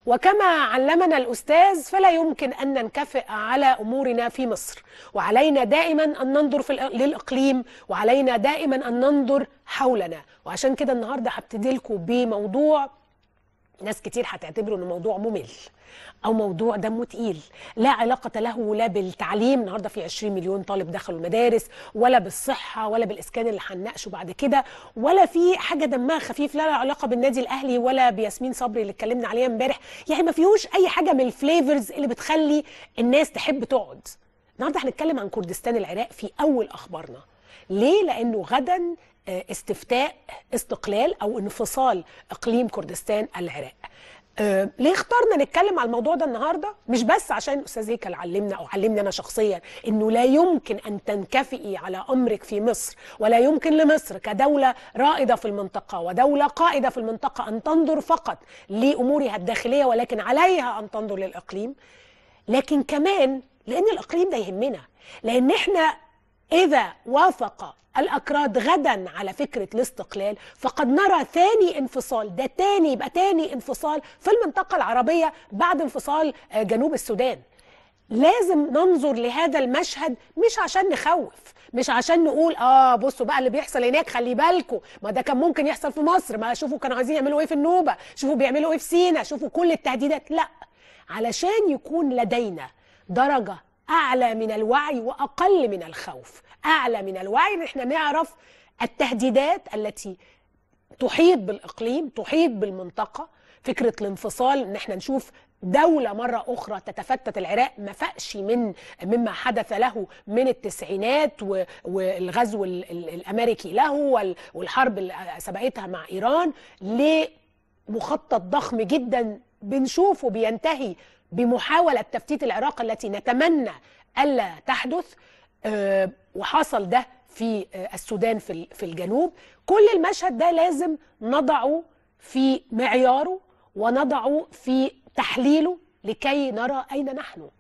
وكما علمنا الأستاذ فلا يمكن أن ننكفئ على أمورنا في مصر وعلينا دائما أن ننظر في الإ- للإقليم وعلينا دائما أن ننظر حولنا وعشان كده النهاردة هبتدي لكم بموضوع ناس كتير هتعتبره انه موضوع ممل او موضوع دمه تقيل لا علاقه له لا بالتعليم النهارده في 20 مليون طالب دخلوا المدارس ولا بالصحه ولا بالاسكان اللي هنناقشه بعد كده ولا في حاجه دمها خفيف لا لها علاقه بالنادي الاهلي ولا بياسمين صبري اللي اتكلمنا عليها امبارح يعني ما فيهوش اي حاجه من الفليفرز اللي بتخلي الناس تحب تقعد النهارده هنتكلم عن كردستان العراق في اول اخبارنا ليه لانه غدا آه، استفتاء استقلال او انفصال اقليم كردستان العراق آه، ليه اخترنا نتكلم على الموضوع ده النهارده مش بس عشان الاستاذ هيكل علمنا او علمني انا شخصيا انه لا يمكن ان تنكفئي على امرك في مصر ولا يمكن لمصر كدوله رائده في المنطقه ودوله قائده في المنطقه ان تنظر فقط لامورها الداخليه ولكن عليها ان تنظر للاقليم لكن كمان لان الاقليم ده يهمنا لان احنا اذا وافق الاكراد غدا على فكره الاستقلال فقد نرى ثاني انفصال ده تاني يبقى تاني انفصال في المنطقه العربيه بعد انفصال آه، جنوب السودان لازم ننظر لهذا المشهد مش عشان نخوف مش عشان نقول اه بصوا بقى اللي بيحصل هناك خلي بالكم ما ده كان ممكن يحصل في مصر ما شوفوا كانوا عايزين يعملوا ايه في النوبه شوفوا بيعملوا ايه في سينا شوفوا كل التهديدات لا علشان يكون لدينا درجه اعلى من الوعي واقل من الخوف اعلى من الوعي ان احنا نعرف التهديدات التي تحيط بالاقليم تحيط بالمنطقه فكره الانفصال ان احنا نشوف دولة مرة أخرى تتفتت العراق ما فاقش من مما حدث له من التسعينات و- والغزو ال- ال- الأمريكي له وال- والحرب اللي سبقتها مع إيران لمخطط ضخم جدا بنشوفه بينتهي بمحاولة تفتيت العراق التي نتمنى ألا تحدث آه، وحصل ده في آه، السودان في ال- في الجنوب كل المشهد ده لازم نضعه في معياره ونضعه في تحليله لكي نرى اين نحن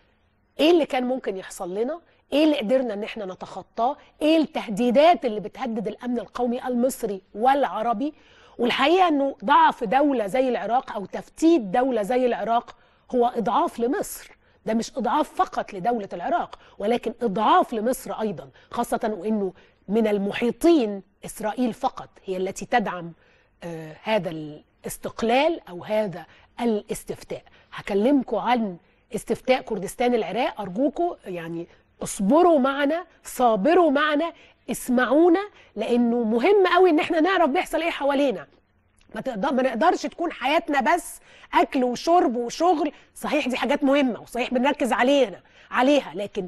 ايه اللي كان ممكن يحصل لنا ايه اللي قدرنا ان احنا نتخطاه ايه التهديدات اللي بتهدد الامن القومي المصري والعربي والحقيقه انه ضعف دوله زي العراق او تفتيت دوله زي العراق هو اضعاف لمصر ده مش اضعاف فقط لدوله العراق ولكن اضعاف لمصر ايضا خاصه وانه من المحيطين اسرائيل فقط هي التي تدعم آه، هذا الاستقلال او هذا الاستفتاء هكلمكم عن استفتاء كردستان العراق ارجوكم يعني اصبروا معنا صابروا معنا اسمعونا لانه مهم قوي ان احنا نعرف بيحصل ايه حوالينا ما تقدر ما نقدرش تكون حياتنا بس اكل وشرب وشغل صحيح دي حاجات مهمه وصحيح بنركز عليها عليها لكن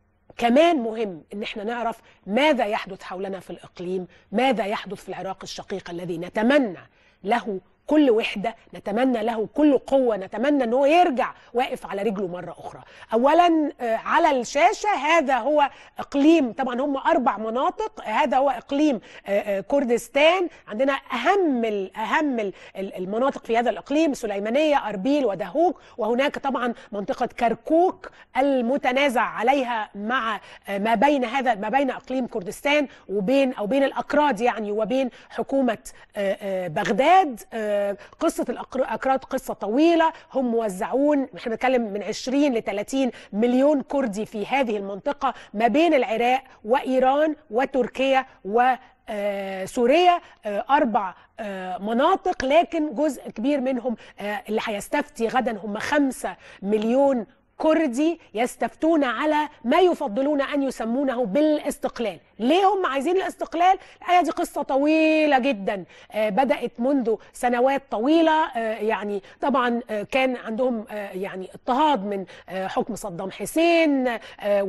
كمان مهم ان احنا نعرف ماذا يحدث حولنا في الاقليم ماذا يحدث في العراق الشقيق الذي نتمنى له كل وحده نتمنى له كل قوه نتمنى ان هو يرجع واقف على رجله مره اخرى اولا آه، على الشاشه هذا هو اقليم طبعا هم اربع مناطق هذا هو اقليم آه، آه، كردستان عندنا اهم ال- اهم ال- ال- المناطق في هذا الاقليم سليمانيه اربيل ودهوك وهناك طبعا منطقه كركوك المتنازع عليها مع آه، ما بين هذا ما بين اقليم كردستان وبين او بين الاكراد يعني وبين حكومه آه، آه، بغداد آه، قصه الاكراد قصه طويله هم موزعون احنا بنتكلم من 20 ل 30 مليون كردي في هذه المنطقه ما بين العراق وايران وتركيا و آه، سوريا آه، أربع آه، مناطق لكن جزء كبير منهم آه، اللي هيستفتي غدا هم خمسة مليون كردي يستفتون على ما يفضلون ان يسمونه بالاستقلال ليه هم عايزين الاستقلال الحقيقه دي قصه طويله جدا آه، بدات منذ سنوات طويله آه، يعني طبعا آه، كان عندهم آه، يعني اضطهاد من آه، حكم صدام حسين آه،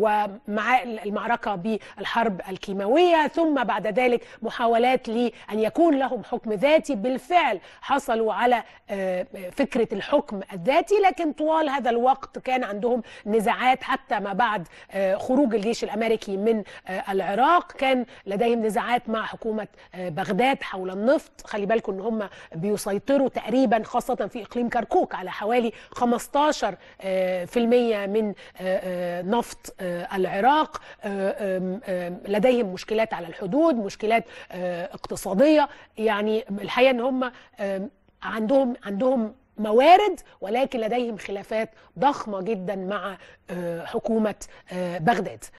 ومع المعركه بالحرب الكيماويه ثم بعد ذلك محاولات لان يكون لهم حكم ذاتي بالفعل حصلوا على آه، فكره الحكم الذاتي لكن طوال هذا الوقت كان عندهم نزاعات حتى ما بعد آه، خروج الجيش الامريكي من آه، العراق كان لديهم نزاعات مع حكومه آه، بغداد حول النفط خلي بالكم ان هم بيسيطروا تقريبا خاصه في اقليم كركوك على حوالي 15 آه، في المية من آه، آه، نفط آه، العراق آه، آم، آم، لديهم مشكلات على الحدود مشكلات آه، اقتصاديه يعني الحقيقه ان هم آم، عندهم عندهم موارد ولكن لديهم خلافات ضخمه جدا مع آه، حكومه آه، بغداد